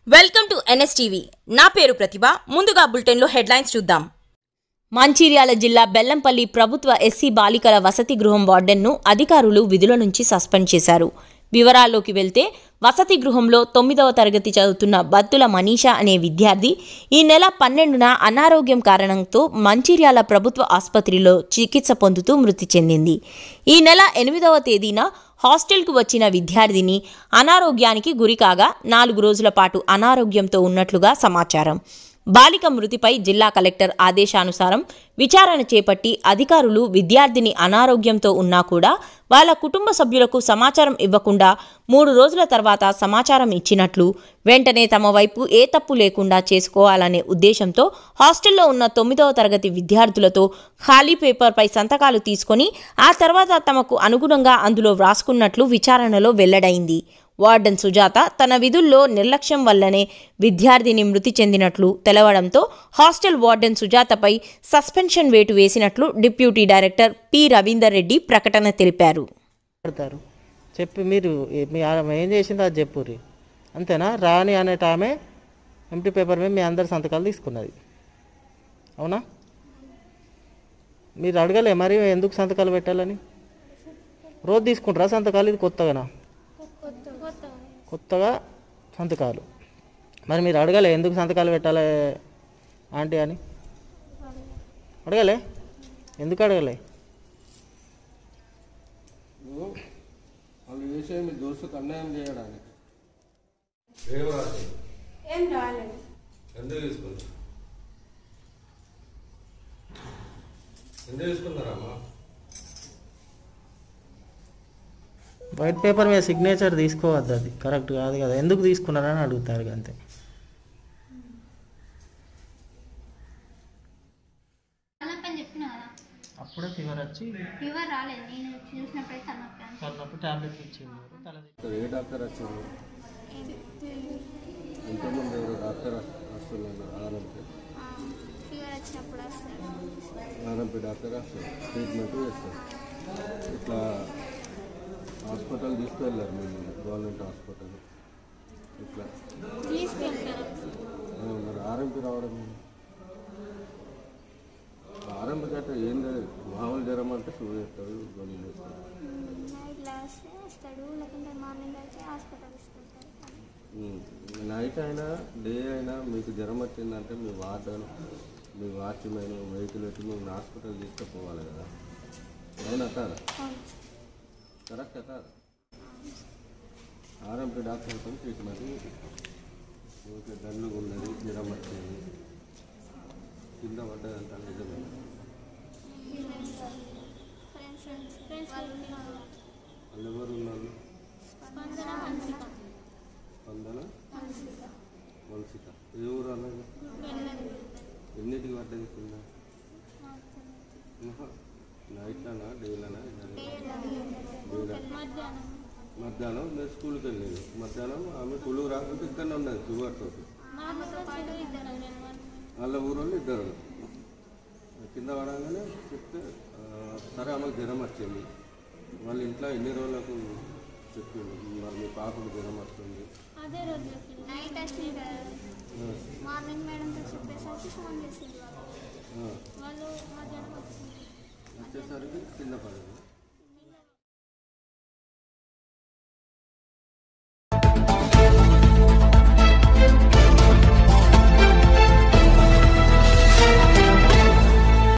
Welcome to NSTV నా పేరు ప్రతిభ ముందుగా బులెటిన్లో హెడ్లైన్స్ చూద్దాం మంచిర్యాల జిల్లా బెల్లంపల్లి ప్రభుత్వ ఎస్సీ బాలికల వసతి గృహం వార్డెన్ను అధికారులు విధుల నుంచి సస్పెండ్ చేశారు వివరాల్లోకి వెళ్తే వసతి గృహంలో తొమ్మిదవ తరగతి చదువుతున్న బత్తుల మనీషా అనే విద్యార్థి ఈ నెల పన్నెండున అనారోగ్యం కారణంతో మంచిర్యాల ప్రభుత్వ ఆసుపత్రిలో చికిత్స పొందుతూ మృతి చెందింది ఈ నెల ఎనిమిదవ తేదీన హాస్టల్కు వచ్చిన విద్యార్థిని అనారోగ్యానికి గురికాగా నాలుగు రోజుల పాటు అనారోగ్యంతో ఉన్నట్లుగా సమాచారం బాలిక మృతిపై జిల్లా కలెక్టర్ ఆదేశానుసారం విచారణ చేపట్టి అధికారులు విద్యార్థిని అనారోగ్యంతో ఉన్నా కూడా వాళ్ళ కుటుంబ సభ్యులకు సమాచారం ఇవ్వకుండా మూడు రోజుల తర్వాత సమాచారం ఇచ్చినట్లు వెంటనే తమ వైపు ఏ తప్పు లేకుండా చేసుకోవాలనే ఉద్దేశంతో హాస్టల్లో ఉన్న తొమ్మిదవ తరగతి విద్యార్థులతో ఖాళీ పేపర్పై సంతకాలు తీసుకొని ఆ తర్వాత తమకు అనుగుణంగా అందులో వ్రాసుకున్నట్లు విచారణలో వెల్లడైంది వార్డెన్ సుజాత తన విధుల్లో నిర్లక్ష్యం వల్లనే విద్యార్థిని మృతి చెందినట్లు తెలవడంతో హాస్టల్ వార్డెన్ సుజాతపై సస్పెన్షన్ వేటు వేసినట్లు deputy director P Ravinder Reddy ప్రకటన తెలిపారు పెడతారు చెప్పి మీరు ఏ- మీ ఆమె ఏం చేసిందో అది చెప్పుర్రి అంతేనా రాని అనేట ఆమె ఎంటీ పేపర్ మీద మీ అందరి సంతకాలు తీసుకున్నది అవునా మీరు అడగలే మరి ఎందుకు సంతకాలు పెట్టాలని రోజు తీసుకుంటారా సంతకాలు ఇది కొత్తగానా కొత్తగా సంతకాలు మరి మీరు అడగలే ఎందుకు సంతకాలు పెట్టాలి ఆంటీ అని అడగలే ఎందుకు అడగలే వాళ్ళు చేసే మీ దోస్తుకు అన్యాయం చేయడానికి ఏం రాలేదు ఏం రాలేదు ఎందుకు తీసుకున్నా ఎందుకు తీసుకున్నారమ్మా వైట్ పేపర్ మీద సిగ్నేచర్ తీసుకోవద్దు అది కరెక్ట్ కాదు కదా ఎందుకు తీసుకున్నారని అడుగుతారు అంతే తలనొప్పి అని చెప్పిన కదా అప్పుడే ఫీవర్ వచ్చి ఫీవర్ రాలేదు నేను చూసినప్పుడైతే తలనొప్పి అని తలనొప్పి టాబ్లెట్ ఇచ్చింది తల ఇక్కడ ఏ డాక్టర్ వచ్చారు ఎంతమంది ఎవరు డాక్టర్ వస్తున్నారు ఆర్ఎంపీ ఫీవర్ వచ్చినప్పుడు వస్తాడు ఆర్ఎంపీ డాక్టర్ వస్తారు ట్రీట్మెంట్ చేస్తారు ఇట్లా హాస్పిటల్ తీసుకెళ్ళారు మేము గవర్నమెంట్ హాస్పిటల్ ఇట్లా తీసుకెళ్తారు ఆ, మరి ఆర్ఎంపీ రావడం ఆర్ఎంపీ గట్రా ఏం లేదు మామూలు జ్వరం అంటే షూ చేస్తాడు గొల్లు చేస్తాడు నైట్లో వస్తే వస్తాడు లేకుంటే మార్నింగ్ అయితే హాస్పిటల్ తీసుకెళ్తారు నైట్ అయినా డే అయినా మీకు జ్వరం వచ్చిందంటే మీ వార్డన్ మీ వాచ్మెన్ వెహికల్ పెట్టి మేము హాస్పిటల్ తీసుకుపోవాలి కదా అవునా కాదా కరెక్ట్ కాదా ఆర్ఎంపీ డాక్టర్తో ట్రీట్మెంట్ ఓకే డల్లుగా ఉన్నది జ్వరం వచ్చింది కింద పడ్డదంతా నిజమే ఫ్రెండ్స్ ఫ్రెండ్స్ వాళ్ళు ఉన్నారు. వాళ్ళు ఎవరు ఉన్నారు స్పందన హన్సిక స్పందన వలసిక ఏ ఊరు అన్నది ఎన్నిటికి పడ్డది కింద నైట్లోనా డేలోనా డేలా మధ్యాహ్నం మధ్యాహ్నం నేను స్కూల్కి వెళ్ళేది మధ్యాహ్నం ఆమె స్కూల్కి రాకపోతే ఇక్కడనే ఉన్నది షుగర్ తోటి మాతో పాటు ఇద్దరు నేను వాళ్ళ ఊరోళ్ళు ఇద్దరు కింద పడగానే చెప్తే ఆ, సరే ఆమెకు జ్వరం వచ్చింది వాళ్ళ ఇంట్లో ఎన్ని రోజులకు చెప్పింది మరి మీ పాపకు జ్వరం వస్తుంది అదే రోజు నైట్ వచ్చింది కదా ఆ, మార్నింగ్ మేడంతో చెప్పేసరికి ఫోన్ చేసింది వాళ్ళు ఆ. వాళ్ళు మధ్యాహ్నం వచ్చింది వచ్చేసరికి కింద పడింది